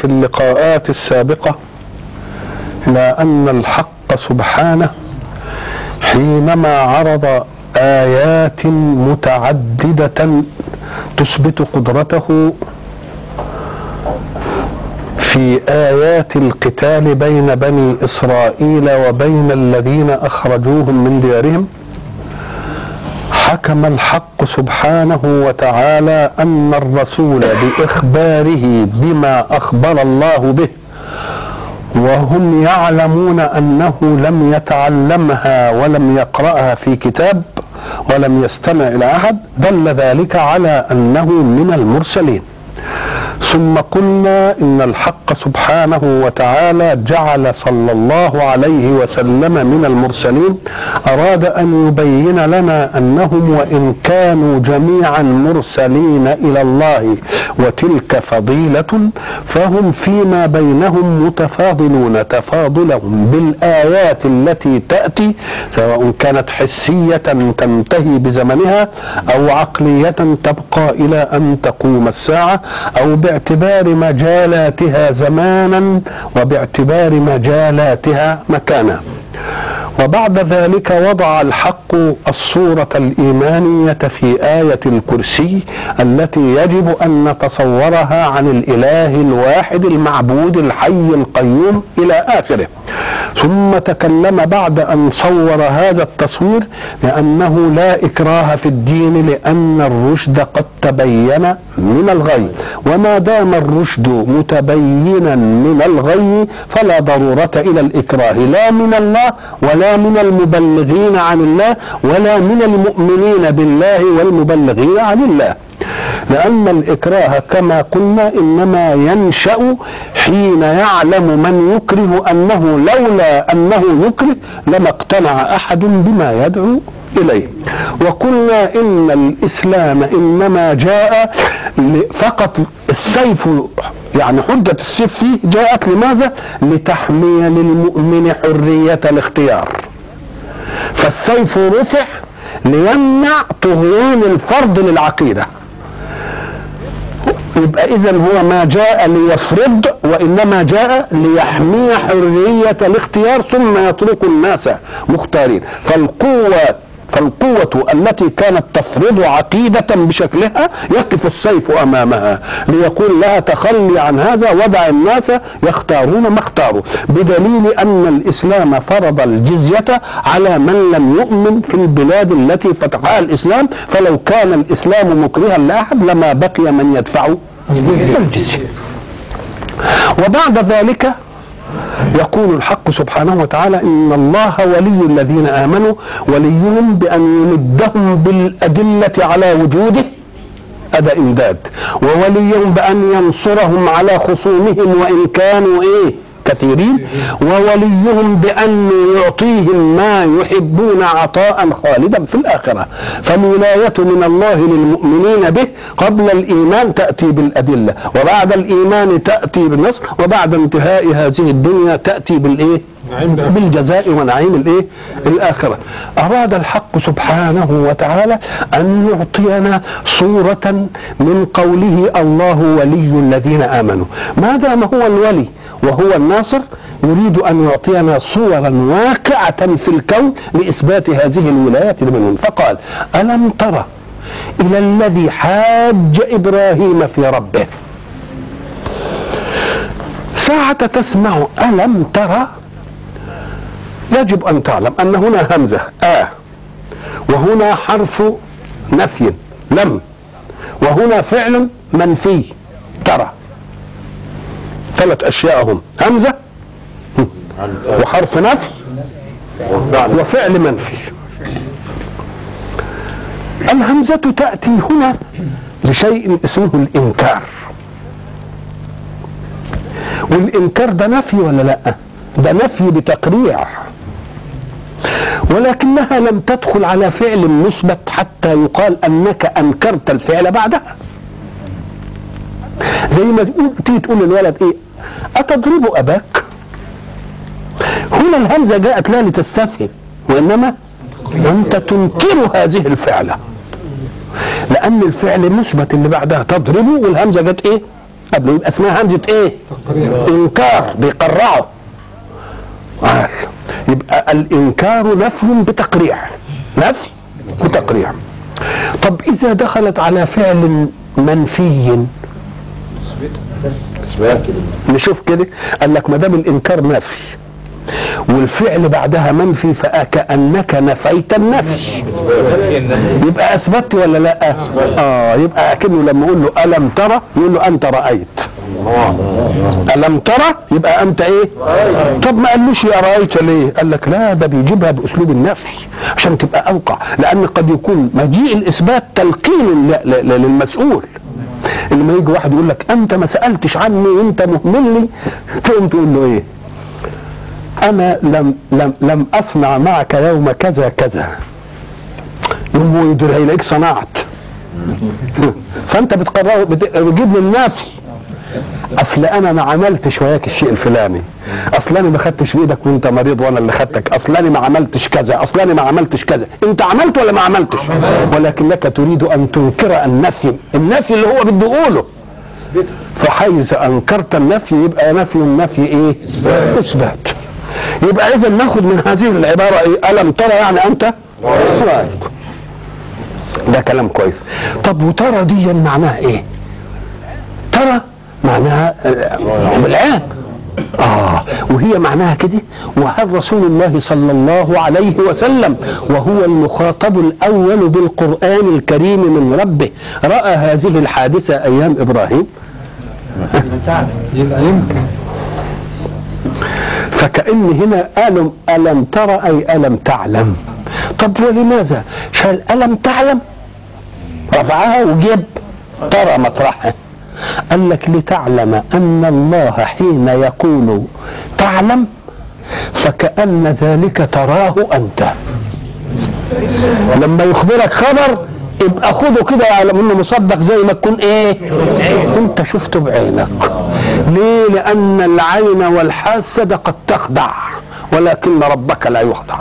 في اللقاءات السابقة إلى أن الحق سبحانه حينما عرض آيات متعددة تثبت قدرته في آيات القتال بين بني إسرائيل وبين الذين أخرجوهم من ديارهم حكم الحق سبحانه وتعالى أن الرسول بإخباره بما أخبر الله به وهم يعلمون أنه لم يتعلمها ولم يقرأها في كتاب ولم يستمع إلى أحد دل ذلك على أنه من المرسلين ثم قلنا ان الحق سبحانه وتعالى جعل صلى الله عليه وسلم من المرسلين اراد ان يبين لنا انهم وان كانوا جميعا مرسلين الى الله وتلك فضيله فهم فيما بينهم متفاضلون تفاضلهم بالايات التي تاتي سواء كانت حسيه تنتهي بزمنها او عقليه تبقى الى ان تقوم الساعه او باعتبار مجالاتها زمانا وباعتبار مجالاتها مكانا وبعد ذلك وضع الحق الصورة الإيمانية في آية الكرسي التي يجب أن نتصورها عن الإله الواحد المعبود الحي القيوم إلى آخره ثم تكلم بعد أن صور هذا التصوير لأنه لا إكراه في الدين لأن الرشد قد تبين من الغي وما دام الرشد متبينا من الغي فلا ضرورة إلى الإكراه لا من الله ولا من المبلغين عن الله ولا من المؤمنين بالله والمبلغين عن الله لأن الإكراه كما قلنا إنما ينشأ حين يعلم من يكره أنه لولا أنه يكره لما اقتنع أحد بما يدعو إليه وقلنا إن الإسلام إنما جاء فقط السيف يعني حجة السيف فيه جاءت لماذا؟ لتحمي للمؤمن حرية الاختيار فالسيف رفع ليمنع طغيان الفرد للعقيده يبقى اذا هو ما جاء ليفرض وانما جاء ليحمي حريه الاختيار ثم يترك الناس مختارين فالقوه فالقوة التي كانت تفرض عقيدة بشكلها يقف السيف أمامها ليقول لها تخلي عن هذا ودع الناس يختارون ما اختاروا بدليل أن الإسلام فرض الجزية على من لم يؤمن في البلاد التي فتحها الإسلام فلو كان الإسلام مكرها لأحد لما بقي من يدفع الجزية وبعد ذلك يقول الحق سبحانه وتعالى ان الله ولي الذين امنوا وليهم بان يمدهم بالادله على وجوده أدى إمداد ووليهم بأن ينصرهم على خصومهم وإن كانوا إيه كثيرين ووليهم بأن يعطيهم ما يحبون عطاء خالدا في الآخرة فالولاية من الله للمؤمنين به قبل الإيمان تأتي بالأدلة وبعد الإيمان تأتي بالنصر وبعد انتهاء هذه الدنيا تأتي بالإيه بالجزاء ونعيم الايه الاخره اراد الحق سبحانه وتعالى ان يعطينا صوره من قوله الله ولي الذين امنوا ما دام هو الولي وهو الناصر يريد ان يعطينا صورا واقعه في الكون لاثبات هذه الولايه لمن فقال الم ترى الى الذي حاج ابراهيم في ربه ساعة تسمع ألم ترى يجب أن تعلم أن هنا همزة آ وهنا حرف نفي لم وهنا فعل منفي ترى ثلاث أشياء هم همزة وحرف نفي وفعل منفي الهمزة تأتي هنا لشيء اسمه الإنكار والإنكار ده نفي ولا لأ؟ ده نفي بتقريع ولكنها لم تدخل على فعل مثبت حتى يقال انك انكرت الفعل بعدها زي ما تقول تيجي تقول للولد ايه اتضرب اباك هنا الهمزه جاءت لا لتستفهم وانما انت تنكر هذه الفعله لان الفعل مثبت اللي بعدها تضربه والهمزه جت ايه قبله يبقى اسمها همزه ايه انكار بيقرعه قال يبقى الانكار نفي بتقريع نفي بتقريع طب اذا دخلت على فعل منفي نشوف كده قال لك ما دام الانكار نفي والفعل بعدها منفي فكأنك نفيت النفي يبقى اثبت ولا لا اه يبقى اكنه لما يقول له الم ترى يقول له انت رايت الم ترى يبقى انت ايه طب ما قالوش يا رايت ليه قال لك لا ده بيجيبها باسلوب النفي عشان تبقى اوقع لان قد يكون مجيء الاثبات تلقين ل- ل- للمسؤول لما يجي واحد يقول لك انت ما سالتش عني وانت مهملني تقوم تقول له ايه انا لم لم لم اصنع معك يوم كذا كذا يوم هو يدير هيلاقيك صنعت فانت بتقرر بت- بتجيب لي النفي اصل انا ما عملتش وياك الشيء الفلاني اصل انا ما خدتش بايدك وانت مريض وانا اللي خدتك اصل انا ما عملتش كذا اصل انا ما عملتش كذا انت عملت ولا ما عملتش ولكنك تريد ان تنكر النفي النفي اللي هو بده يقوله فحيث انكرت النفي يبقى نفي النفي ايه اثبات يبقى اذا ناخد من هذه العباره ايه الم ترى يعني انت رايت ده كلام كويس طب وترى دي معناها ايه ترى معناها آه، العام آه وهي معناها كده وهل رسول الله صلى الله عليه وسلم وهو المخاطب الأول بالقرآن الكريم من ربه رأى هذه الحادثة أيام إبراهيم يبقى يمكن فكأن هنا ألم ألم ترى أي ألم تعلم طب ولماذا شال ألم تعلم رفعها وجيب ترى مطرحها قال لك لتعلم أن الله حين يقول تعلم فكأن ذلك تراه أنت لما يخبرك خبر يبقى خده كده يعلم انه مصدق زي ما تكون ايه انت شفته بعينك ليه لان العين والحاسه قد تخدع ولكن ربك لا يخدع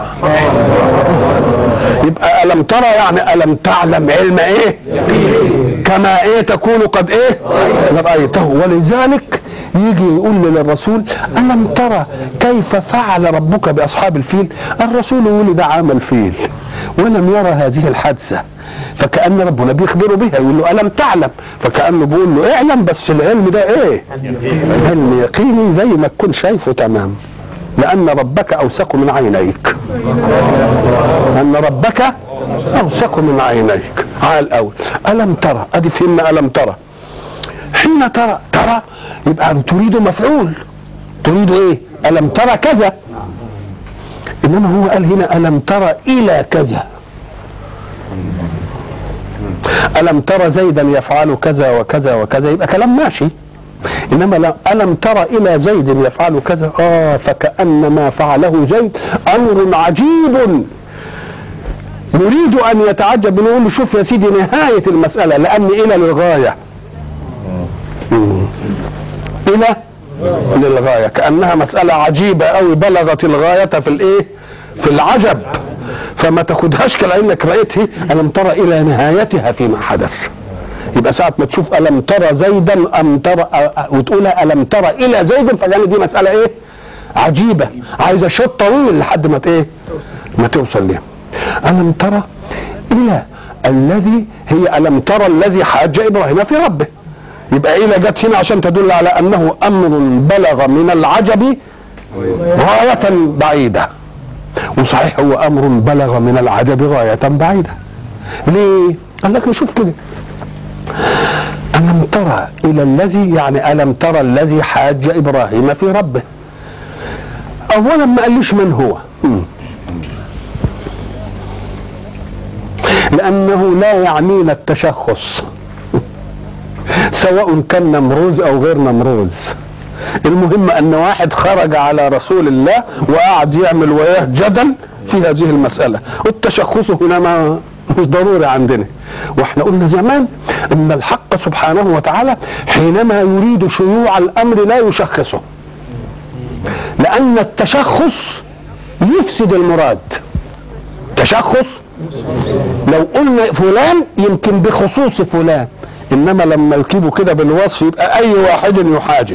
يبقى الم ترى يعني الم تعلم علم ايه كما ايه تكون قد ايه رايته ولذلك يجي يقول للرسول الم ترى كيف فعل ربك باصحاب الفيل الرسول ولد عام الفيل ولم يرى هذه الحادثه فكأن ربنا بيخبره بها يقول له ألم تعلم فكأنه بيقول له اعلم بس العلم ده ايه علم يقيني زي ما تكون شايفه تمام لأن ربك أوثق من عينيك أن ربك أوثق من عينيك على الأول ألم ترى أدي فهمنا ألم ترى حين ترى ترى يبقى تريد مفعول تريد ايه ألم ترى كذا إنما هو قال هنا ألم ترى إلى كذا ألم ترى زيدا يفعل كذا وكذا وكذا يبقى كلام ماشي إنما لا ألم ترى إلى زيد يفعل كذا آه فكأن ما فعله زيد أمر عجيب يريد أن يتعجب نقول له شوف يا سيدي نهاية المسألة لأن إلى للغاية مم. إلى للغاية كأنها مسألة عجيبة أوي بلغت الغاية في الإيه في العجب فما تاخدهاش كلانك رأيته ألم ترى إلى نهايتها فيما حدث يبقى ساعة ما تشوف ألم ترى زيدا أم ترى أ- وتقولها ألم ترى إلى زيد فكان دي مسألة إيه عجيبة عايزة شوط طويل لحد ما ت- إيه ما توصل ليها ألم ترى إلى الذي هي ألم ترى الذي حاج إبراهيم في ربه يبقى إلى جت هنا عشان تدل على أنه أمر بلغ من العجب غاية بعيدة وصحيح هو أمر بلغ من العجب غاية بعيدة ليه؟ قال لك نشوف كده ألم ترى إلى الذي يعني ألم ترى الذي حاج إبراهيم في ربه أولا ما قاليش من هو مم. لأنه لا يعنينا التشخص سواء كان نمروز أو غير نمروز المهم أن واحد خرج على رسول الله وقعد يعمل وياه جدل في هذه المسألة والتشخص هنا ما مش ضروري عندنا واحنا قلنا زمان ان الحق سبحانه وتعالى حينما يريد شيوع الامر لا يشخصه لان التشخص يفسد المراد تشخص لو قلنا فلان يمكن بخصوص فلان انما لما يجيبوا كده بالوصف يبقى اي واحد يحاجج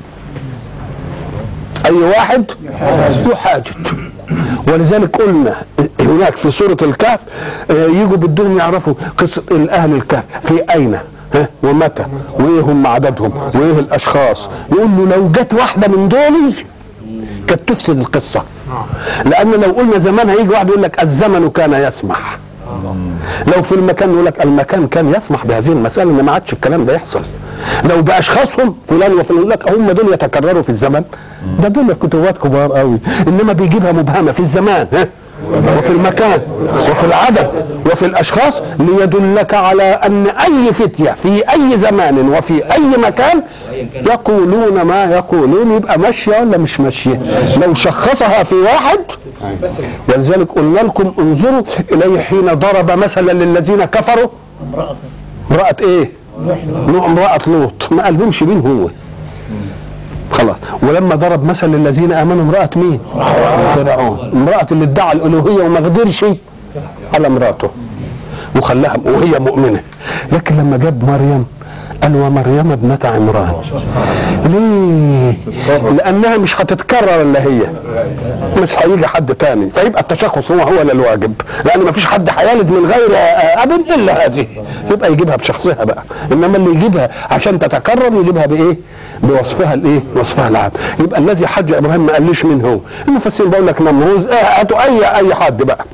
اي واحد يحاجج ولذلك قلنا هناك في سورة الكهف آه، يجوا بدهم يعرفوا قصة الأهل الكهف في أين ها ومتى وايه هم عددهم وايه الاشخاص يقول له لو جت واحده من دول كانت تفسد القصه لان لو قلنا زمان هيجي واحد يقول لك الزمن كان يسمح لو في المكان يقول لك المكان كان يسمح بهذه المساله ان ما عادش الكلام ده يحصل لو باشخاصهم فلان وفلان يقول لك هم دول يتكرروا في الزمن ده دول كتبات كبار قوي انما بيجيبها مبهمه في الزمان ها وفي المكان وفي العدد وفي الاشخاص ليدلك على ان اي فتيه في اي زمان وفي اي مكان يقولون ما يقولون يبقى ماشيه ولا مش ماشيه لو شخصها في واحد ولذلك قلنا لكم انظروا اليه حين ضرب مثلا للذين كفروا امرأة ايه؟ نوع امرأة لوط ما قالهمش مين هو خلاص ولما ضرب مثل للذين امنوا امرأة مين؟ فرعون امرأة اللي ادعى الالوهية وما قدرش على امرأته وخلاها وهي مؤمنة لكن لما جاب مريم قال ومريم ابنة عمران ليه؟ لأنها مش هتتكرر إلا هي مش هيجي حد تاني فيبقى التشخص هو هو الواجب لأن ما فيش حد هيلد من غير أب إلا هذه يبقى يجيبها بشخصها بقى إنما اللي يجيبها عشان تتكرر يجيبها بإيه؟ بوصفها الايه؟ وصفها العام يبقى الذي حج ابراهيم ما قاليش مين هو المفسرين بيقول لك نمروز آه، هاتوا اي اي حد بقى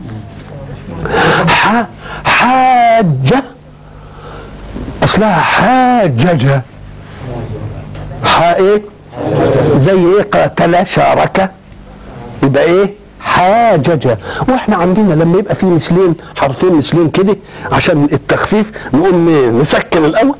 ح حاجه اصلها حاججه ح ايه زي ايه قاتل شارك يبقى ايه حاججة واحنا عندنا لما يبقى في مثلين حرفين مثلين كده عشان التخفيف نقوم إيه؟ نسكن الاول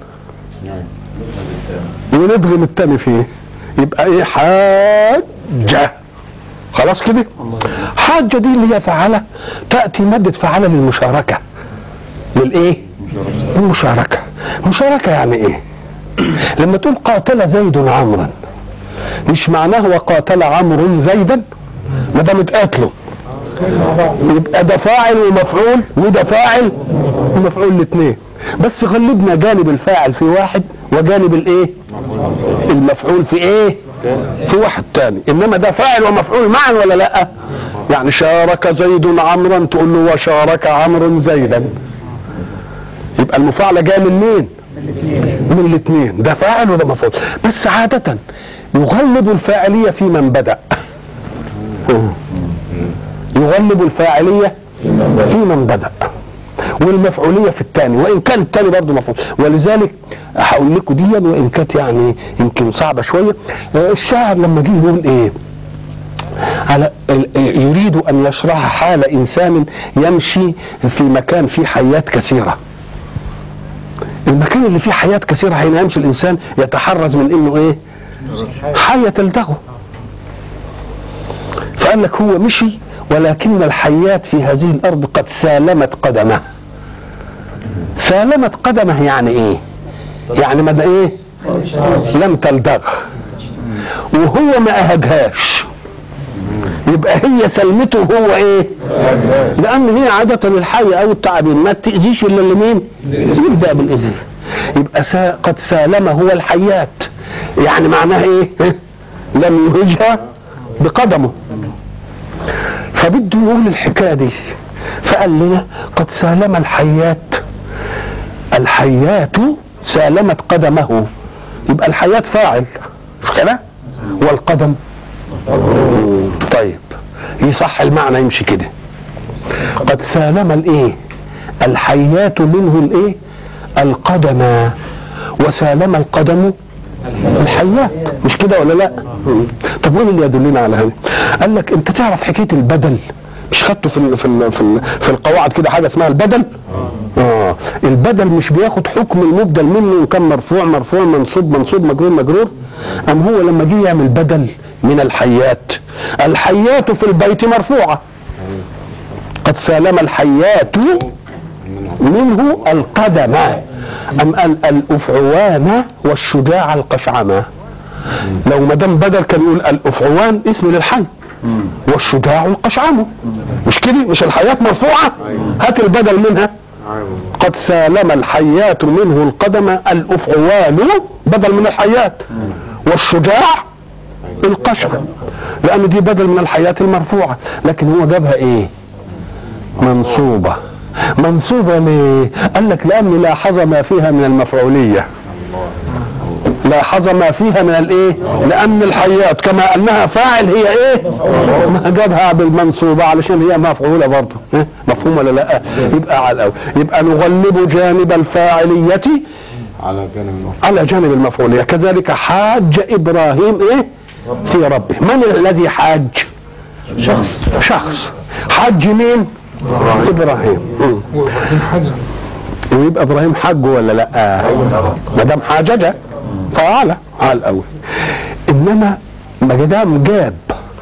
وندغم التاني فيه يبقى ايه حاجة خلاص كده حاجة دي اللي هي فعلة تأتي مادة فعلة للمشاركة للايه المشاركة مشاركة يعني ايه لما تقول قاتل زيد عمرا مش معناه وقاتل عمرو زيدا ما دام اتقاتلوا يبقى ده فاعل ومفعول وده فاعل ومفعول الاثنين بس غلبنا جانب الفاعل في واحد وجانب الايه المفعول في ايه في واحد تاني انما ده فاعل ومفعول معا ولا لا يعني شارك زيد عمرا تقول له وشارك عمرو زيدا يبقى المفاعلة جاية من مين من الاثنين ده فاعل وده مفعول بس عادة يغلب الفاعلية في من بدأ يغلب الفاعلية في من بدأ والمفعولية في الثاني وإن كان الثاني برضه مفعول ولذلك هقول لكم دي وإن كانت يعني يمكن صعبة شوية آه، الشاعر لما جه يقول إيه على ال- يريد أن يشرح حال إنسان يمشي في مكان فيه حيات كثيرة المكان اللي فيه حياة كثيرة حين يمشي الإنسان يتحرز من إنه إيه حية تلدغه فقال لك هو مشي ولكن الحيات في هذه الأرض قد سالمت قدمه سالمت قدمه يعني إيه يعني ما إيه لم تلدغ وهو ما أهجهاش يبقى هي سلمته هو ايه لان هي عاده الحي او التعابين ما تاذيش الا اللي مين يبدا بالاذى يبقى سا قد سالم هو الحيات يعني معناها ايه لم يهجها بقدمه فبده يقول الحكايه دي فقال لنا قد سالم الحيات الحيات سالمت قدمه يبقى الحيات فاعل مش كده والقدم طيب يصح المعنى يمشي كده قد سالم الايه الحيات منه الايه القدم وسالم القدم الحيات مش كده ولا لا طب وين اللي يدلنا على هذا قال لك انت تعرف حكايه البدل مش خدته في ال في ال في, ال في القواعد كده حاجه اسمها البدل اه البدل مش بياخد حكم المبدل منه ان كان مرفوع مرفوع منصوب منصوب مجرور مجرور ام هو لما جه يعمل بدل من الحيات الحيات في البيت مرفوعه قد سالم الحيات منه القدم ام قال الافعوان والشجاع القشعمه لو ما دام بدل كان يقول الافعوان اسم للحي والشجاع القشعم مش كده مش الحياة مرفوعة هات البدل منها قد سالم الحيات منه القدم الافعوال بدل من الحيات والشجاع القشع لان دي بدل من الحيات المرفوعه لكن هو جابها ايه منصوبه منصوبه ليه قال لك لان لاحظ ما فيها من المفعوليه لاحظ ما فيها من الايه لان الحيات كما انها فاعل هي ايه ما جابها بالمنصوبه علشان هي مفعوله برضه إيه؟ مفهوم ولا لا يبقى على الأول. يبقى نغلب جانب الفاعليه على جانب المفعول على جانب المفعوليه كذلك حاج ابراهيم ايه في ربه من الذي حاج شخص شخص حج مين ابراهيم مم. وابراهيم حج ويبقى ابراهيم حج ولا لا ما دام حاججه فعل على الاول انما ما دام جاب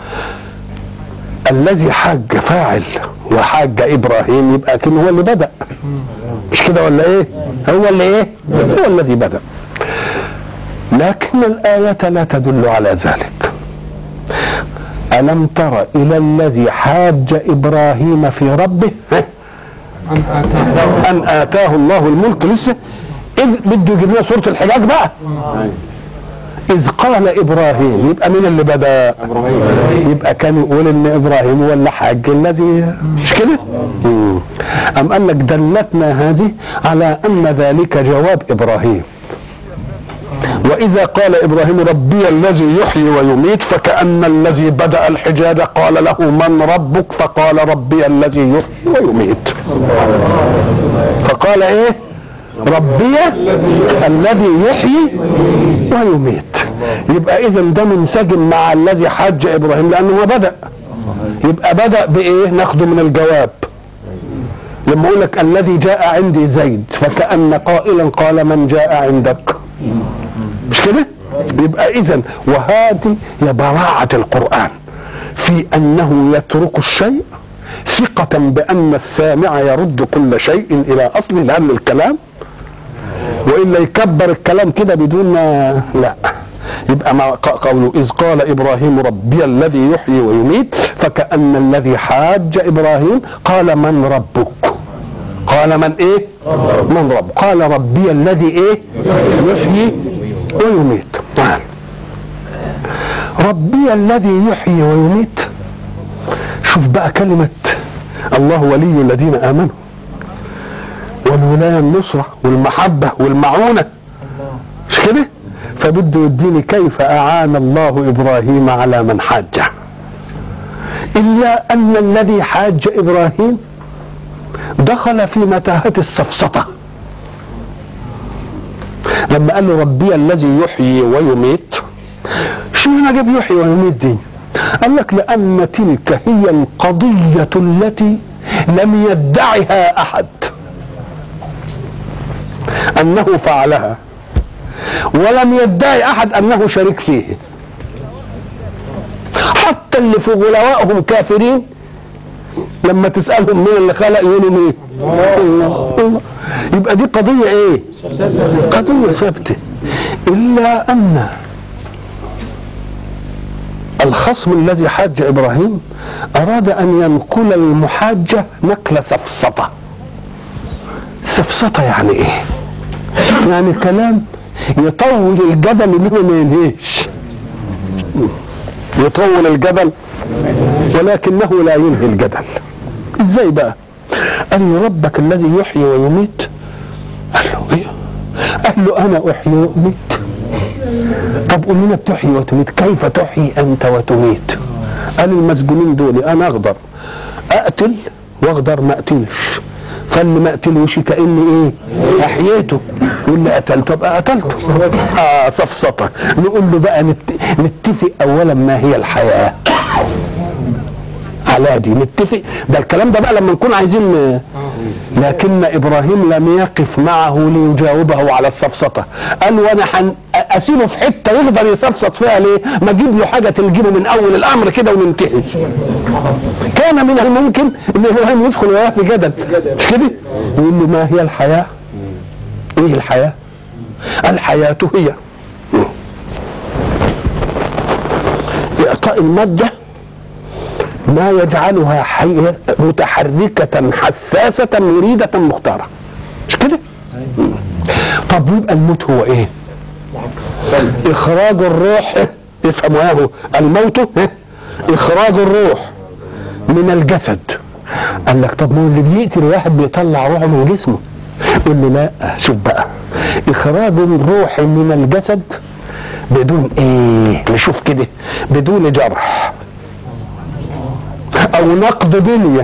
الذي حج فاعل وحج ابراهيم يبقى كان هو اللي بدا مش كده ولا ايه هو اللي ايه هو الذي بدا لكن الايه لا تدل على ذلك الم تر الى الذي حاج ابراهيم في ربه ها؟ أن آتاه ان اتاه الله الملك لسه اذ بده يجيب لنا سوره الحجاج بقى اذ قال ابراهيم يبقى مين اللي بدا ابراهيم يبقى كان يقول ان ابراهيم هو اللي حاج الذي مش كده مم. ام قال لك دلتنا هذه على ان ذلك جواب ابراهيم واذا قال ابراهيم ربي الذي يحيي ويميت فكان الذي بدا الحجاج قال له من ربك فقال ربي الذي يحيي ويميت فقال ايه ربي الذي يحيي ويميت يبقى اذا ده منسجم مع الذي حج ابراهيم لانه هو بدا يبقى بدا بايه ناخده من الجواب لما اقول لك الذي جاء عندي زيد فكأن قائلا قال من جاء عندك مش كده يبقى اذا وهذه هي براعة القرآن في انه يترك الشيء ثقة بأن السامع يرد كل شيء إلى أصله لأن الكلام وإلا يكبر الكلام كده بدون ما لا يبقى مع ق- قوله إذ قال إبراهيم ربي الذي يحيي ويميت فكأن الذي حاج إبراهيم قال من ربك قال من إيه من رب قال ربي الذي إيه يحيي ويميت تعال ربي الذي يحيي ويميت شوف بقى كلمة الله ولي الذين آمنوا والولاية النصرة والمحبة والمعونة مش كده فبده يديني كيف أعان الله إبراهيم على من حاجه إلا أن الذي حاج إبراهيم دخل في متاهة السفسطة لما قال له ربي الذي يحيي ويميت شو هنا جاب يحيي ويميت دي قال لك لأن تلك هي القضية التي لم يدعها أحد أنه فعلها ولم يدعي أحد أنه شريك فيه حتى اللي في غلوائهم كافرين لما تسألهم مين اللي خلق يقولوا مين الله الله يبقى دي قضية ايه قضية ثابتة إلا أن الخصم الذي حاج إبراهيم أراد أن ينقل المحاجة نقل سفسطة سفسطة يعني إيه يعني كلام يطول الجدل اللي ما ينهيش يطول الجدل ولكنه لا ينهي الجدل ازاي بقى قال له ربك الذي يحيي ويميت قال له ايه قال له انا احيي واميت طب قول لنا بتحيي وتميت كيف تحيي انت وتميت قال المسجونين دول انا اقدر اقتل واقدر ما اقتلش فاللي ما اقتلوش كاني ايه احييته واللي قتلته ابقى قتلته اه سفسطه نقول له بقى نت- نتفق اولا ما هي الحياه على دي نتفق ده الكلام ده بقى لما نكون عايزين لكن ابراهيم لم يقف معه ليجاوبه على السفسطه قال وانا حن اسيبه في حته يقدر يسفسط فيها ليه ما اجيب له حاجه تلجمه من اول الامر كده وننتهي كان من الممكن ان ابراهيم يدخل وياه في جدل مش كده يقول له ما هي الحياه ايه الحياه الحياه هي اعطاء الماده ما يجعلها حية متحركة حساسة مريدة مختارة مش كده؟ طب يبقى الموت هو ايه؟ اخراج الروح افهموا يا هو الموت اخراج الروح من الجسد قال لك طب ما هو اللي بيقتل واحد بيطلع روحه من جسمه يقول له لا شوف بقى اخراج الروح من الجسد بدون ايه نشوف كده بدون جرح او نقد بنيه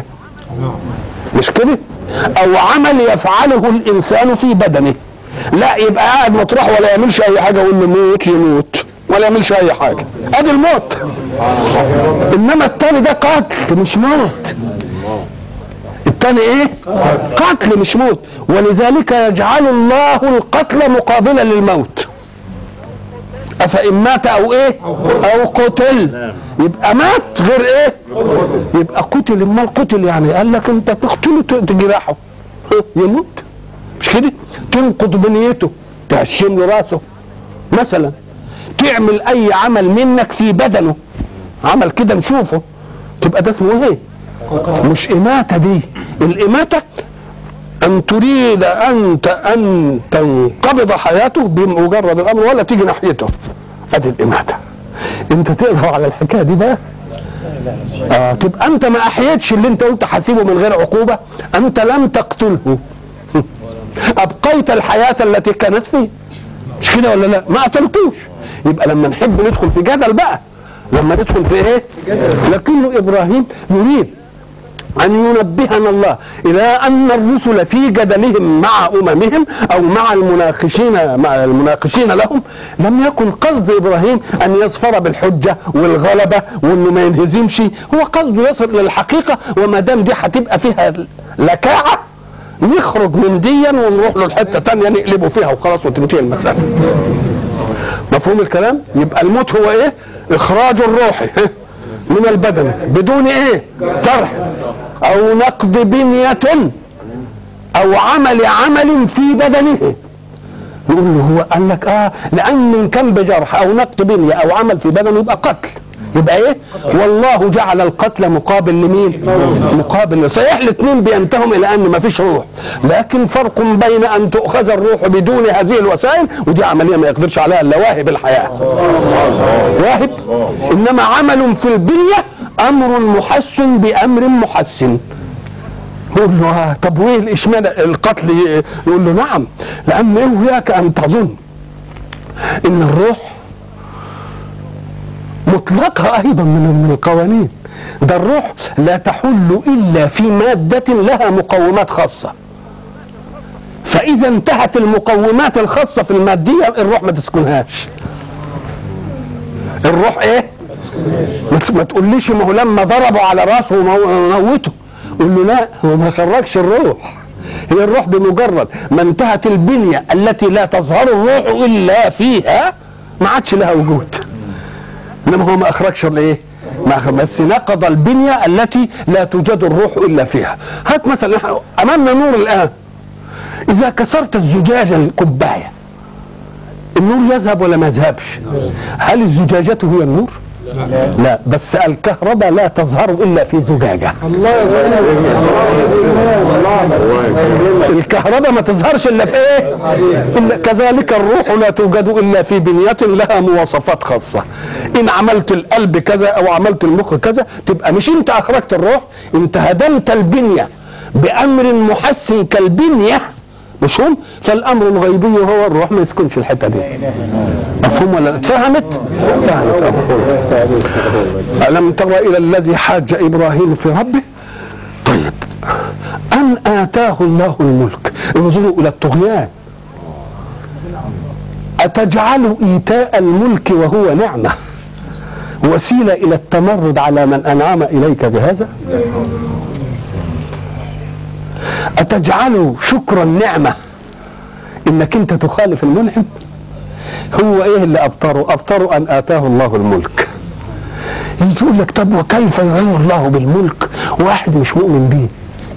مش كده او عمل يفعله الانسان في بدنه لا يبقى قاعد مطرح ولا يعملش اي حاجه يقول له موت يموت ولا يعملش اي حاجه ادي الموت انما التاني ده قتل مش موت التاني ايه قتل مش موت ولذلك يجعل الله القتل مقابلا للموت افان مات او ايه او قتل يبقى مات غير ايه يبقى قتل امال قتل يعني قال لك انت تقتله ت- تجرحه يموت مش كده تنقض بنيته تهشم له راسه مثلا تعمل اي عمل منك في بدنه عمل كده نشوفه تبقى ده اسمه ايه مش اماته دي الاماته ان تريد انت ان تنقبض حياته بمجرد الامر ولا تيجي ناحيته ادي الاماته انت تقدر على الحكايه دي بقى آه تبقى انت ما احييتش اللي انت قلت حاسبه من غير عقوبه انت لم تقتله ابقيت الحياه التي كانت فيه مش كده ولا لا ما قتلتوش يبقى لما نحب ندخل في جدل بقى لما ندخل في ايه لكنه ابراهيم يريد أن ينبهنا الله إلى أن الرسل في جدلهم مع أممهم أو مع المناقشين مع المناقشين لهم لم يكن قصد إبراهيم أن يظفر بالحجة والغلبة وإنه ما ينهزمش هو قصده يصل للحقيقة وما دام دي هتبقى فيها لكاعة نخرج من ديا ونروح له الحتة تانية نقلبه فيها وخلاص وتنتهي المسألة مفهوم الكلام يبقى الموت هو ايه اخراج الروح من البدن بدون ايه جرح او نقد بنية او عمل عمل في بدنه يقول له هو قال لك اه لان ان كان بجرح او نقد بنية او عمل في بدنه يبقى قتل يبقى ايه والله جعل القتل مقابل لمين مقابل صحيح الاثنين بينتهم الى ان ما فيش روح لكن فرق بين ان تؤخذ الروح بدون هذه الوسائل ودي عمليه ما يقدرش عليها الا واهب الحياه واهب انما عمل في البنيه امر محسن بامر محسن يقول له آه طب وايه اشمعنى القتل يقول له نعم لان اياك ان تظن ان الروح مطلقها ايضا من من القوانين ده الروح لا تحل الا في ماده لها مقومات خاصه فاذا انتهت المقومات الخاصه في الماديه الروح ما تسكنهاش الروح ايه ما تس- ما تقوليش ما هو لما ضربوا على راسه وموته قول له لا هو ما خرجش الروح هي الروح بمجرد ما انتهت البنيه التي لا تظهر الروح الا فيها ما عادش لها وجود انما هو ما اخرجش الايه ما أخرج بس نقض البنيه التي لا توجد الروح الا فيها هات مثلا احنا امامنا نور الان اذا كسرت الزجاجه الكبايه النور يذهب ولا ما يذهبش هل الزجاجة هي النور لا بس الكهرباء لا تظهر الا في زجاجه الله يسلمك الكهرباء ما تظهرش الا في ايه إلا كذلك الروح لا توجد الا في بنيه لها مواصفات خاصه ان عملت القلب كذا او عملت المخ كذا تبقى مش انت اخرجت الروح انت هدمت البنيه بامر محسن كالبنيه مش هم فالامر الغيبي هو الروح ما يسكنش الحته دي مفهوم ولا اتفهمت فهمت الم تر الى الذي حاج ابراهيم في ربه طيب أن آتاه الله الملك انظروا إلى الطغيان أتجعل إيتاء الملك وهو نعمة وسيلة إلى التمرد على من أنعم إليك بهذا أتجعل شكر النعمة إنك أنت تخالف المنعم هو إيه اللي أبطره أبطره أن آتاه الله الملك يقول لك طب وكيف يغير الله بالملك واحد مش مؤمن بيه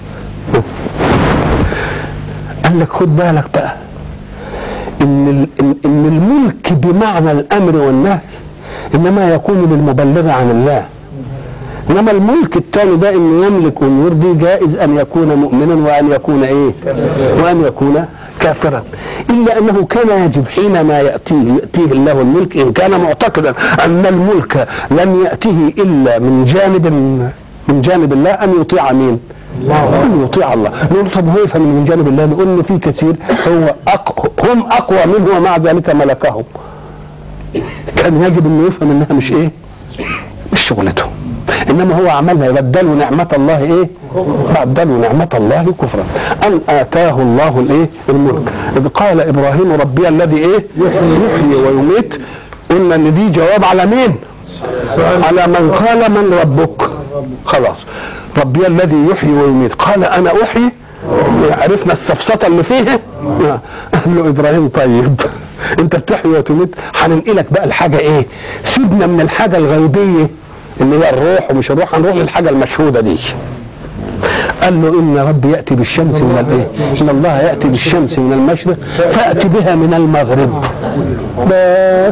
قال لك خد بالك بقى ان ال- ان إن الملك بمعنى الامر والنهي انما يكون للمبلغ عن الله انما الملك الثاني ده انه يملك امور دي جائز ان يكون مؤمنا وان يكون ايه وان يكون كافرا الا انه كان يجب حينما ياتيه ياتيه الله الملك ان كان معتقدا ان الملك لن ياتيه الا من جانب من جانب الله ان يطيع مين؟ ان يطيع الله نقول له طب هو يفهم من جانب الله نقول له في كثير هو أق... هم اقوى منه ومع ذلك ملكهم كان يجب انه يفهم انها مش ايه؟ مش شغلته انما هو عملها بدلوا نعمة الله ايه؟ بدلوا نعمة الله كفرا ان اتاه الله الايه؟ الملك اذ قال ابراهيم ربي الذي ايه؟ يحيي ويميت قلنا ان دي جواب على مين؟ على من قال من ربك خلاص ربي الذي يحيي ويميت قال انا احيي عرفنا السفسطه اللي فيه قال له ابراهيم طيب انت بتحيي وتميت هننقلك بقى الحاجه ايه سيبنا من الحاجه الغيبيه اللي هي الروح ومش الروح هنروح للحاجه المشهوده دي قال له ان ربي ياتي بالشمس من الايه؟ ان الله ياتي بالشمس من المشرق فاتي بها من المغرب بس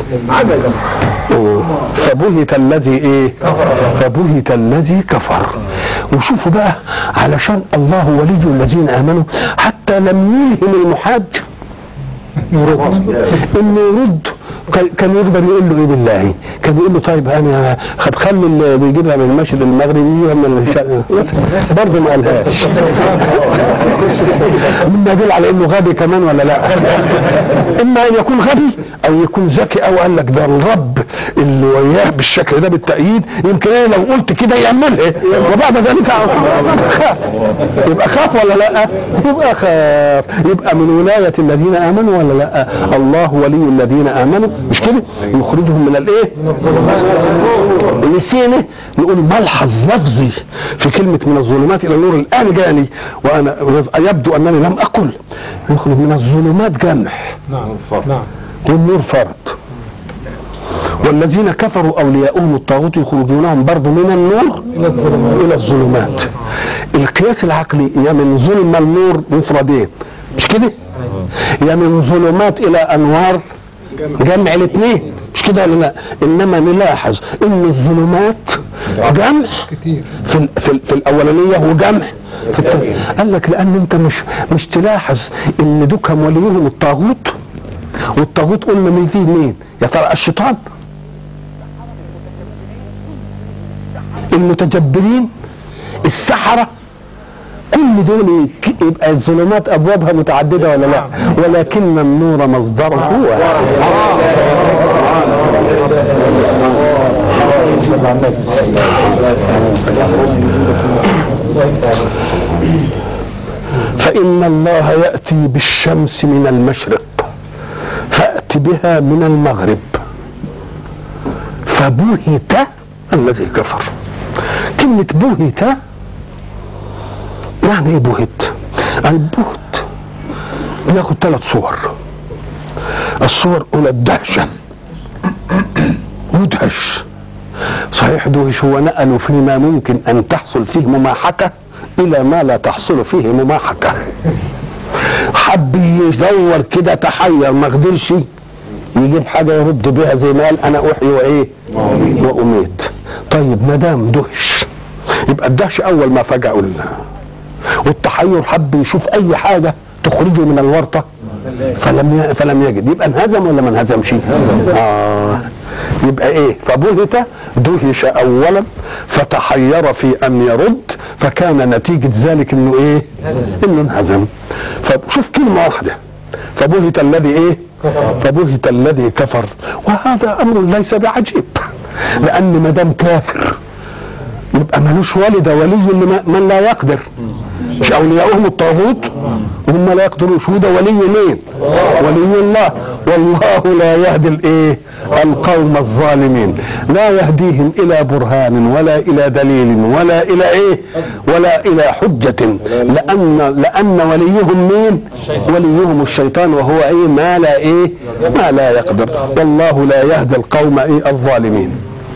فبهت الذي ايه؟ فبهت الذي كفر وشوفوا بقى علشان الله ولي الذين امنوا حتى لم يلهم المحاج انه يرد كان يقدر يقول له ايه بالله كان يقول له طيب انا خد خلي اللي بيجيبها من المشرق المغربي من الشرق برضه ما قالهاش مما يدل على انه غبي كمان ولا لا اما ان يكون غبي او يكون ذكي او قال لك ده الرب اللي وياه بالشكل ده بالتأييد يمكن انا لو قلت كده يعملها وبعد ذلك خاف يبقى خاف ولا لا يبقى خاف يبقى من ولاية الذين امنوا ولا لا الله ولي الذين امنوا مش كده يخرجهم من الايه نسينا نقول ملحظ لفظي في كلمة من الظلمات إلى النور الآن جاني وأنا يبدو أنني لم أقل يخرج من الظلمات جمع نعم نعم والنور فرد والذين كفروا أولياؤهم الطاغوت يخرجونهم برضه من النور إلى الظلمات القياس العقلي يا من ظلم النور مفردين مش كده؟ يا من ظلمات إلى أنوار جمع الاثنين مش كده ولا لا انما نلاحظ ان الظلمات جمع كتير في ال في, ال في الاولانيه وجمع في التانية قال لك لان انت مش مش تلاحظ ان دوكهم وليهم الطاغوت والطاغوت قلنا من فيه مين يا ترى الشيطان المتجبرين السحره كل دول ك- يبقى الظلمات ابوابها متعدده ولا لا ولكن النور مصدره واحد فإن الله يأتي بالشمس من المشرق فأت بها من المغرب فبهت الذي كفر كلمة بهت يعني ايه بهت البهت ياخد ثلاث صور الصور اولى الدهشة مدهش صحيح دهش هو نقلوا فيما ممكن ان تحصل فيه مماحكة الى ما لا تحصل فيه مماحكة حب يدور كده تحير ما قدرش يجيب حاجة يرد بها زي ما قال انا احيي وايه واميت طيب ما دام دهش يبقى الدهش اول ما فجأوا ال- والتحير حب يشوف اي حاجه تخرجه من الورطه فلم ي... فلم يجد يبقى انهزم ولا ما انهزمش؟ اه يبقى ايه؟ فبهت دهش اولا فتحير في ان يرد فكان نتيجه ذلك انه ايه؟ انه انهزم فشوف كلمه واحده فبهت الذي ايه؟ فبهت الذي كفر وهذا امر ليس بعجيب لان ما دام كافر يبقى ملوش والد ولي لما- من لا يقدر مش اولياؤهم الطاغوت وهم لا يقدروش وده ولي مين ولي الله والله لا يهدي الايه القوم الظالمين لا يهديهم الى برهان ولا الى دليل ولا الى ايه ولا الى حجة لان لان وليهم مين وليهم الشيطان وهو ايه ما لا ايه ما لا يقدر والله لا يهدي القوم ايه الظالمين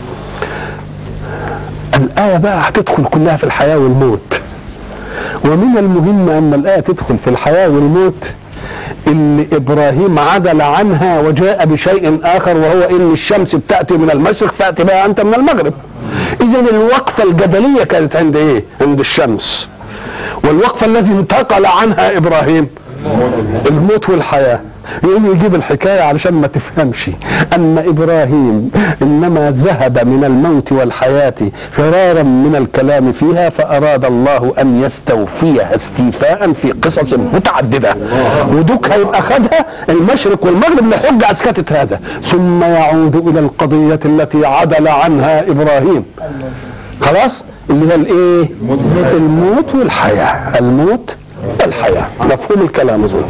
الآية بقى هتدخل كلها في الحياة والموت ومن المهم أن الآية تدخل في الحياة والموت اللي إبراهيم عدل عنها وجاء بشيء آخر وهو إن الشمس بتأتي من المشرق فأتي بها أنت من المغرب اذا الوقفه الجدليه كانت عند ايه عند الشمس والوقفه التي انتقل عنها ابراهيم الموت والحياه يقوم يجيب الحكايه علشان ما تفهمش ان ابراهيم انما ذهب من الموت والحياه فرارا من الكلام فيها فاراد الله ان يستوفيها استيفاء في قصص متعدده ودوك هيبقى خدها المشرق والمغرب لحجه اسكتت هذا ثم يعود الى القضيه التي عدل عنها ابراهيم خلاص اللي هي الايه الموت والحياه الموت والحياه مفهوم الكلام اظن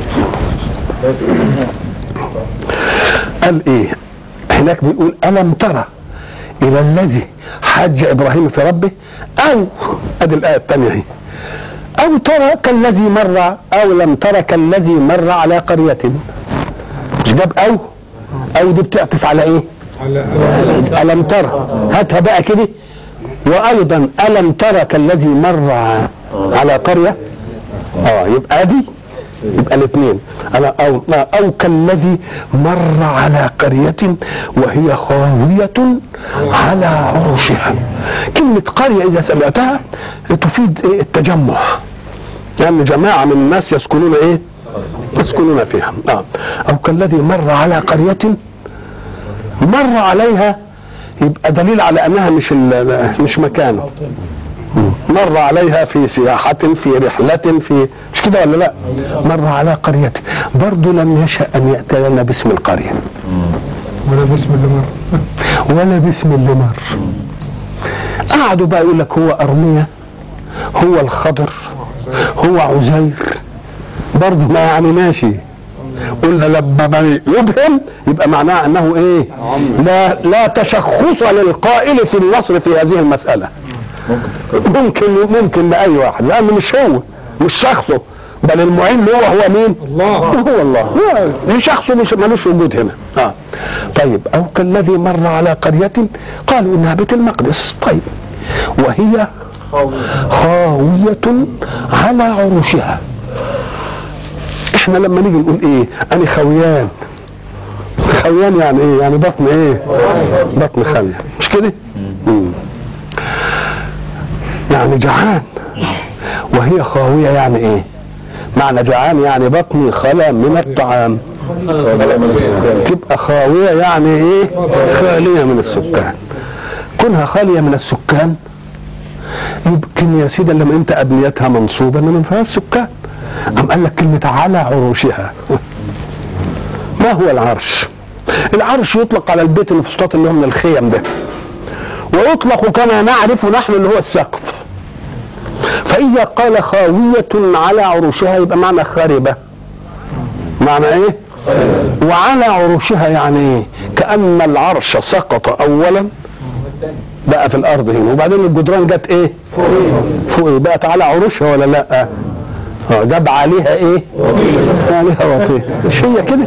قال ايه هناك بيقول الم ترى الى الذي حج ابراهيم في ربه او ادي الايه الثانيه اهي او ترى كالذي مر او لم ترى كالذي مر على قريه مش جاب او او دي بتعطف على ايه الم ترى هاتها بقى كده وايضا الم ترى كالذي مر على قريه اه يبقى دي يبقى الاثنين على او او كالذي مر على قريه وهي خاويه على عروشها كلمه قريه اذا سمعتها تفيد إيه التجمع لان يعني جماعه من الناس يسكنون ايه يسكنون فيها آه. او كالذي مر على قريه مر عليها يبقى دليل على انها مش مش مكان مر عليها في سياحة في رحلة في مش كده ولا لا مر على قرية برضه لم يشأ أن يأتي لنا باسم القرية ولا باسم اللي مر ولا باسم اللي مر قعدوا بقى يقول لك هو أرمية هو الخضر هو عزير برضه ما يعني ماشي قلنا لما يبهم يبقى معناه انه ايه لا لا تشخص للقائل في النصر في هذه المساله ممكن ممكن لاي واحد لانه مش هو مش شخصه بل المعين له هو مين؟ الله هو الله هو شخصه مش ملوش وجود هنا اه طيب او كالذي مر على قريه قالوا انها بيت المقدس طيب وهي خاوية على عروشها احنا لما نيجي نقول ايه انا خويان خويان يعني ايه يعني بطن ايه بطن خالية مش كده مم. يعني جعان وهي خاوية يعني ايه معنى جعان يعني بطني خلا من الطعام تبقى خاوية يعني ايه خالية من السكان كونها خالية من السكان يمكن يا سيدي لما انت ابنيتها منصوبة انما ما فيهاش سكان أم قال لك كلمة على عروشها ما هو العرش العرش يطلق على البيت الفسطاط اللي هو من الخيم ده ويطلق كما نعرف نحن اللي هو السقف فإذا قال خاوية على عروشها يبقى معنى خاربة معنى ايه وعلى عروشها يعني ايه كأن العرش سقط أولا بقى في الأرض هنا وبعدين الجدران جت ايه فوق ايه بقت على عروشها ولا لا اه جاب عليها ايه عليها وطيه مش هي كده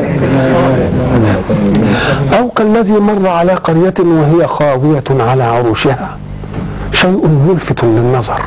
او كالذي مر على قرية وهي خاوية على عروشها شيء ملفت للنظر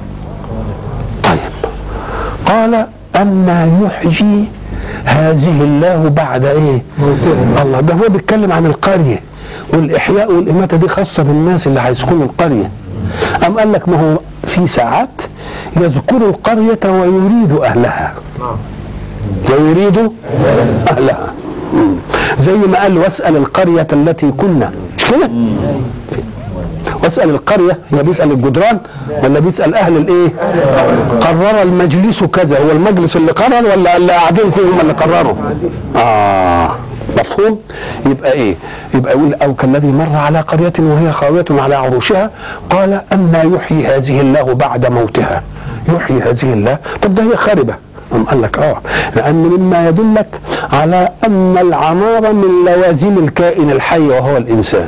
طيب قال أما يحيي هذه الله بعد ايه الله ده هو بيتكلم عن القرية والإحياء والإماتة دي خاصة بالناس اللي هيسكنوا القرية أم قال لك ما هو في ساعات يذكر القرية ويريد أهلها ويريد أهلها زي ما قال واسأل القرية التي كنا مش كده واسأل القرية هي بيسأل الجدران ولا بيسأل أهل الإيه قرر المجلس كذا هو المجلس اللي قرر ولا اللي قاعدين فيه هم اللي قرروا آه مفهوم يبقى ايه يبقى يقول او كالذي مر على قرية وهي خاوية على عروشها قال أما يحيي هذه الله بعد موتها يحيي هذه الله طب ده هي خاربة أم قال لك اه لأن مما يدلك على أن العمارة من لوازم الكائن الحي وهو الإنسان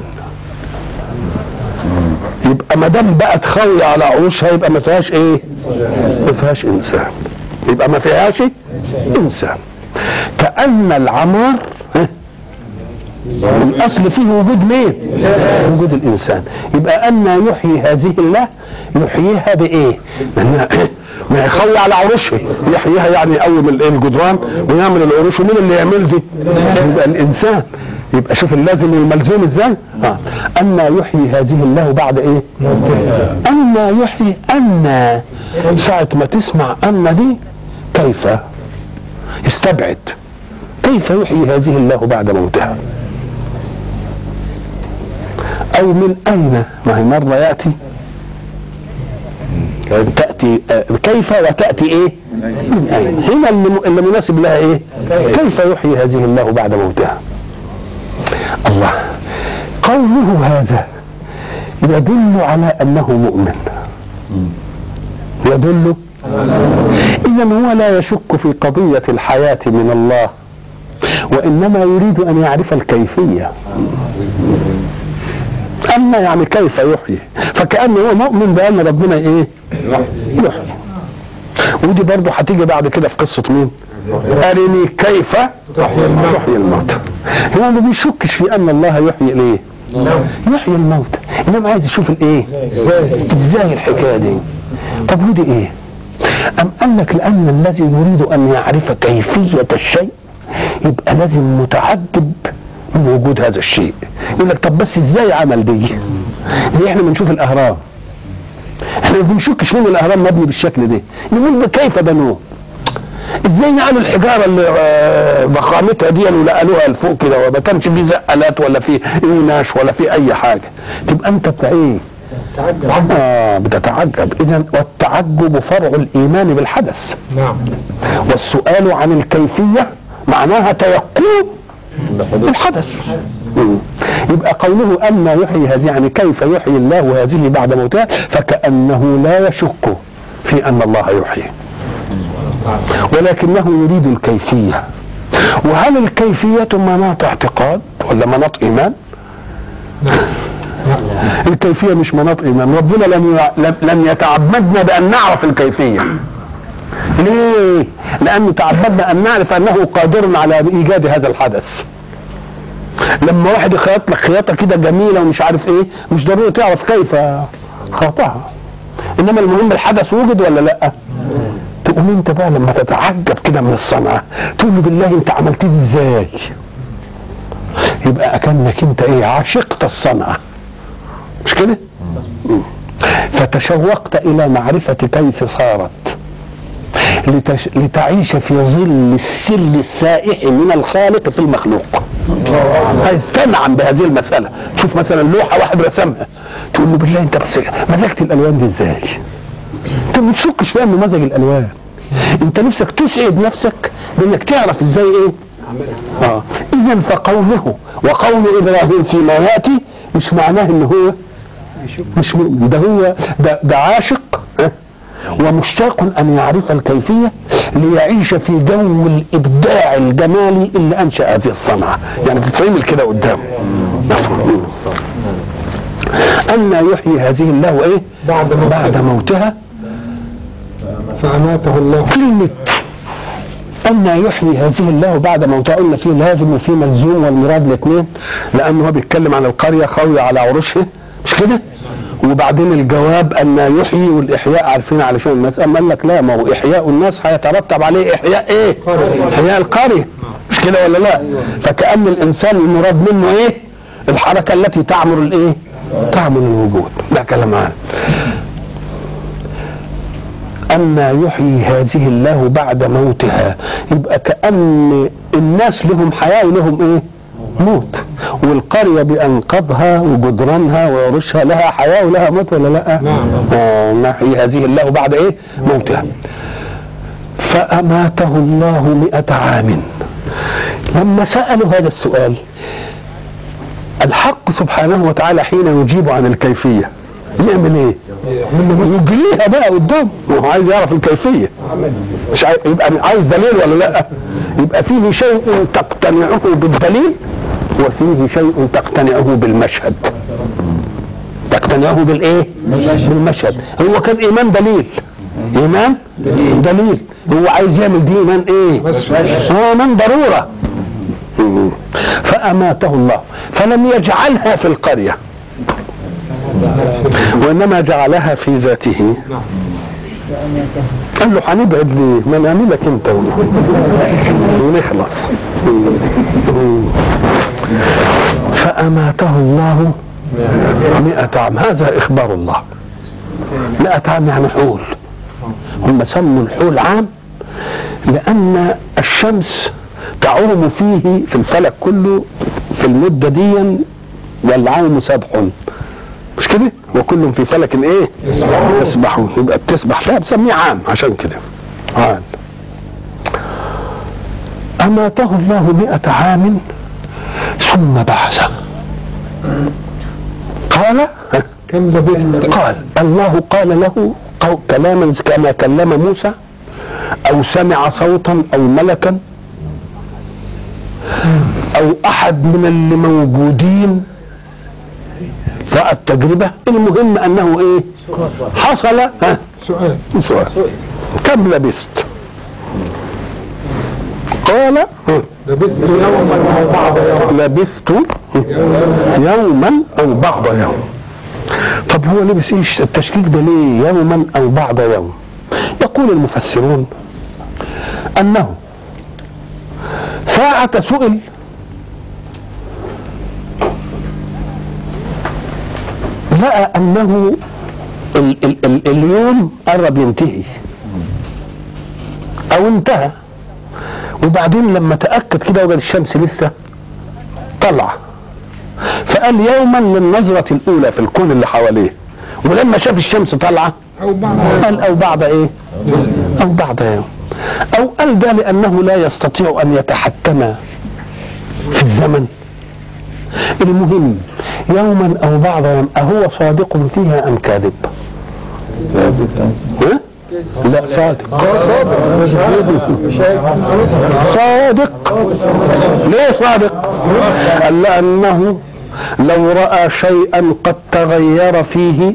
يبقى ما دام بقت خاوية على عروشها يبقى ما فيهاش ايه؟ ما فيهاش إنسان يبقى ما فيهاش إنسان كأن العمار الاصل فيه وجود مين وجود الانسان يبقى ان يحيي هذه الله يحييها بايه لانها ما يخوي على عروشها يحييها يعني يقوم الجدران ويعمل العروش ومين اللي يعمل دي يبقى الانسان يبقى شوف اللازم والملزوم ازاي آه. أن يحيي هذه الله بعد ايه أن يحيي أن ساعة ما تسمع أن دي كيف استبعد كيف يحيي هذه الله بعد موتها أو من أين ما هي مرة يأتي تأتي آه، كيف وتأتي إيه من أين هنا اللي اللي مناسب لها إيه كيف يحيي هذه الله بعد موتها الله قوله هذا يدل على أنه مؤمن يدل إذا هو لا يشك في قضية الحياة من الله وإنما يريد أن يعرف الكيفية أما يعني كيف يحيي فكأنه هو مؤمن بأن ربنا إيه يحيي ودي برضه هتيجي بعد كده في قصة مين أرني كيف تحيي الموتى هو ما بيشكش في أن الله يحيي الإيه يحيي الموتى إنما عايز يشوف الإيه إزاي الحكاية دي طب ودي إيه أم قال لك لأن الذي يريد أن يعرف كيفية الشيء يبقى لازم متعجب من وجود هذا الشيء يقول لك طب بس ازاي عمل دي زي احنا بنشوف الاهرام احنا ما بنشكش فين الاهرام مبني بالشكل ده نقول كيف بنوه ازاي نقلوا الحجاره اللي آه، ضخامتها دي ونقلوها لفوق كده وما كانش في زقلات ولا في ايوناش ولا في اي حاجه تبقى انت بتاع ايه؟ آه بتتعجب اذا والتعجب فرع الايمان بالحدث نعم والسؤال عن الكيفيه معناها تيقن الحدث مم. يبقى قوله أن يحيي هذه يعني كيف يحيي الله هذه بعد موتها فكأنه لا يشك في أن الله يحيي ولكنه يريد الكيفية وهل الكيفية مناط اعتقاد ولا مناط إيمان الكيفية مش مناط إيمان ربنا لم يع- لم- لم يتعبدنا بأن نعرف الكيفية ليه؟ لأنه تعبدنا أن نعرف أنه قادر على إيجاد هذا الحدث لما واحد يخيط لك خياطه كده جميله ومش عارف ايه مش ضروري تعرف كيف خاطها انما المهم الحدث وجد ولا لا تقوم انت بقى لما تتعجب كده من الصنعه تقول له بالله انت عملت دي ازاي يبقى اكنك انت ايه عشقت الصنعه مش كده مم. فتشوقت الى معرفه كيف صارت لتش... لتعيش في ظل السر السائح من الخالق في المخلوق عايز تنعم بهذه المسألة شوف مثلا لوحة واحد رسمها تقول له بالله انت بس مزجت الألوان دي ازاي انت ما بتشكش في انه مزج الألوان انت نفسك تسعد نفسك بانك تعرف ازاي ايه اه اذا فقوله وقول ابراهيم فيما ياتي مش معناه ان هو مش مؤمن ده هو ده, ده عاشق ها؟ ومشتاق ان يعرف الكيفيه ليعيش في جو الابداع الجمالي اللي انشا هذه الصنعه يعني تتعمل كده قدامه مفهوم ان يحيي هذه الله ايه بعد موتها. بعد موتها فأماته الله كلمة أن يحيي هذه الله بعد موتها قلنا فيه لازم وفيه ملزوم والمراد الاثنين لأنه هو بيتكلم عن القرية خاوية على عروشها مش كده؟ وبعدين الجواب أن يحيي والإحياء عارفين علشان الناس أما قال لك لا ما هو إحياء الناس هيترتب عليه إحياء إيه؟ إحياء القرية مش كده ولا لا؟ فكأن الإنسان المراد منه إيه؟ الحركة التي تعمر الإيه؟ تعمر الوجود ده كلام عام أن يحيي هذه الله بعد موتها يبقى كأن الناس لهم حياة ولهم إيه موت والقرية بأنقاضها وجدرانها وعروشها لها حياة ولها موت ولا لا نعم. آه نحيي هذه الله بعد إيه موتها فأماته الله مئة عام لما سألوا هذا السؤال الحق سبحانه وتعالى حين يجيب عن الكيفية يعمل ايه؟ يجريها بقى قدام وهو عايز يعرف الكيفيه مش عايز يبقى عايز دليل ولا لا؟ يبقى فيه شيء تقتنعه بالدليل وفيه شيء تقتنعه بالمشهد تقتنعه بالايه؟ بالمشهد هو كان ايمان دليل ايمان دليل, دليل. هو عايز يعمل دي ايمان ايه؟ هو ايمان ضروره مم. فاماته الله فلم يجعلها في القريه وانما جعلها في ذاته قال له هنبعد ليه؟ ما نعملك انت ونخلص فأماته الله مئة عام هذا إخبار الله مئة عام يعني حول هم سموا الحول عام لأن الشمس تعوم فيه في الفلك كله في المدة دي والعام سبح مش كده وكل في فلك ايه يسبحون يبقى بتسبح فيها بتسميه عام عشان كده عام أماته الله مئة عام ثم بعثه قال كم لبثت قال الله قال له قو- كلاما كما كلم موسى او سمع صوتا او ملكا او احد من اللي موجودين راى التجربه المهم انه ايه حصل ها سؤال سؤال كم لبست قال ها، لبثت يوما او بعض يوم لبثت يوما او بعض يوم طب هو لبس ايش التشكيك ده ليه يوما او بعض يوم يقول المفسرون انه ساعة سئل لقى انه ال ال ال اليوم قرب ينتهي او انتهى وبعدين لما تاكد كده وجد الشمس لسه طلع فقال يوما للنظرة الأولى في الكون اللي حواليه ولما شاف الشمس طالعة او بعض قال أو بعد إيه؟ أو بعد يوم أو قال ده لأنه لا يستطيع أن يتحكم في الزمن المهم يوما أو بعض يوم أهو صادق فيها أم كاذب؟ ها؟ لا صادق صادق ليه صادق قال لأنه لو رأى شيئا قد تغير فيه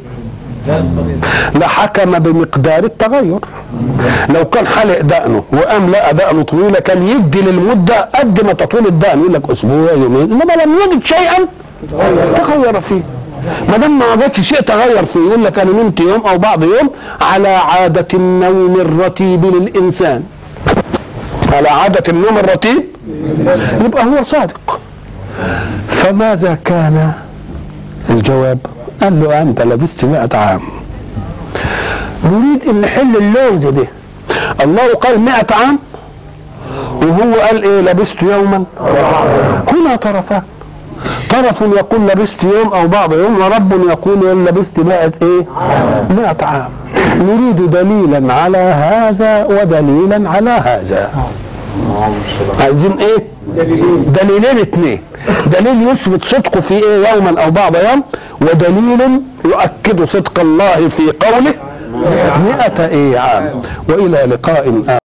لحكم بمقدار التغير لو كان حلق دقنه وقام لقى دقنه طويله كان يدي للمده قد ما تطول الدقن يقول لك اسبوع يومين انما لم يجد شيئا تغير فيه ما دام ما وجدش شيء تغير فيه يقول لك انا نمت يوم او بعض يوم على عاده النوم الرتيب للانسان على عاده النوم الرتيب يبقى هو صادق فماذا كان الجواب قال له انت لبست مئة عام نريد ان نحل اللغز ده الله قال مئة عام وهو قال ايه لبست يوما هنا طرفان طرف يقول لبست يوم او بعض يوم ورب يقول لبست مئة ايه مئة عام نريد دليلا على هذا ودليلا على هذا عايزين ايه دليلين اثنين دليل يثبت صدقه في ايه يوما او بعض يوم ودليل يؤكد صدق الله في قوله مئة ايه عام والى لقاء آخر